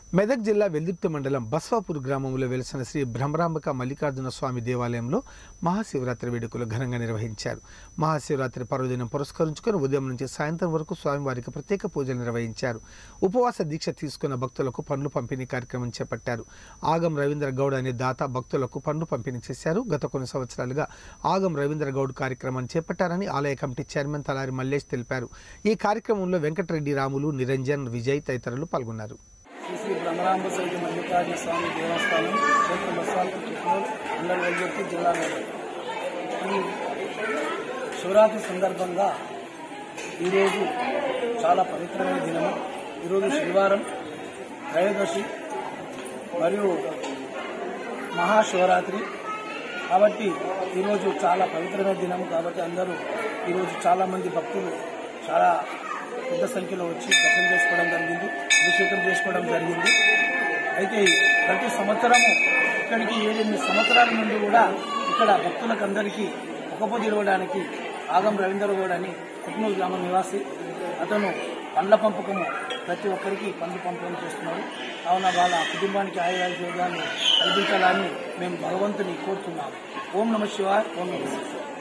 మెదక్ జిల్లా వెల్దుర్తి మండలం బస్వాపూర్ గ్రామంలో వెలిసిన శ్రీ బ్రహ్మరాంబక మల్లికార్జున స్వామి దేవాలయంలో మహాశివరాత్రి వేడుకలు ఘనంగా నిర్వహించారు మహాశివరాత్రి పర్వదినం పురస్కరించుకొని ఉదయం నుంచి సాయంత్రం వరకు స్వామివారికి ప్రత్యేక పూజలు నిర్వహించారు ఉపవాస దీక్ష తీసుకున్న భక్తులకు పండ్లు పంపిణీ కార్యక్రమం చేపట్టారు ఆగం రవీంద్ర గౌడ్ అనే దాత భక్తులకు పండ్లు పంపిణీ చేశారు గత కొన్ని సంవత్సరాలుగా ఆగం రవీంద్ర గౌడ్ కార్యక్రమాన్ని చేపట్టారని ఆలయ కమిటీ చైర్మన్ తలారి మల్లేష్ తెలిపారు ఈ కార్యక్రమంలో వెంకటరెడ్డి రాములు నిరంజన్ విజయ్ తదితరులు పాల్గొన్నారు శ్రీ శ్రీ బ్రహ్మరాంబ సైకి మల్లికార్జున స్వామి దేవస్థానం క్షేత్ర బస్వాల్పూర్ చిత్తూరు అందరి వెల్లుర్తి జిల్లా మెదక్. ఈ శివరాత్రి సందర్భంగా ఈరోజు చాలా పవిత్రమైన దినము ఈరోజు శనివారం త్రయోదశి మరియు మహాశివరాత్రి కాబట్టి ఈరోజు చాలా పవిత్రమైన దినము కాబట్టి అందరూ ఈరోజు చాలా మంది భక్తులు చాలా పెద్ద సంఖ్యలో వచ్చి దర్శనం చేసుకోవడం జరిగింది అభిషేకం చేసుకోవడం జరిగింది అయితే ప్రతి సంవత్సరము ఇక్కడికి ఏడెనిమిది సంవత్సరాల నుండి కూడా ఇక్కడ భక్తులకు అందరికీ ఒకపోది ఇవ్వడానికి ఆగం రవీంద్ర గౌడ్ అని కుట్నూరు గ్రామ నివాసి అతను పండ్ల పంపకము ప్రతి ఒక్కరికి పండ్లు పంపకం చేస్తున్నారు కావున వాళ్ళ కుటుంబానికి ఆయుర్వేదాన్ని కల్పించాలని మేము భగవంతుని కోరుతున్నాము ఓం నమ శివాయ ఓం నమ శివాయ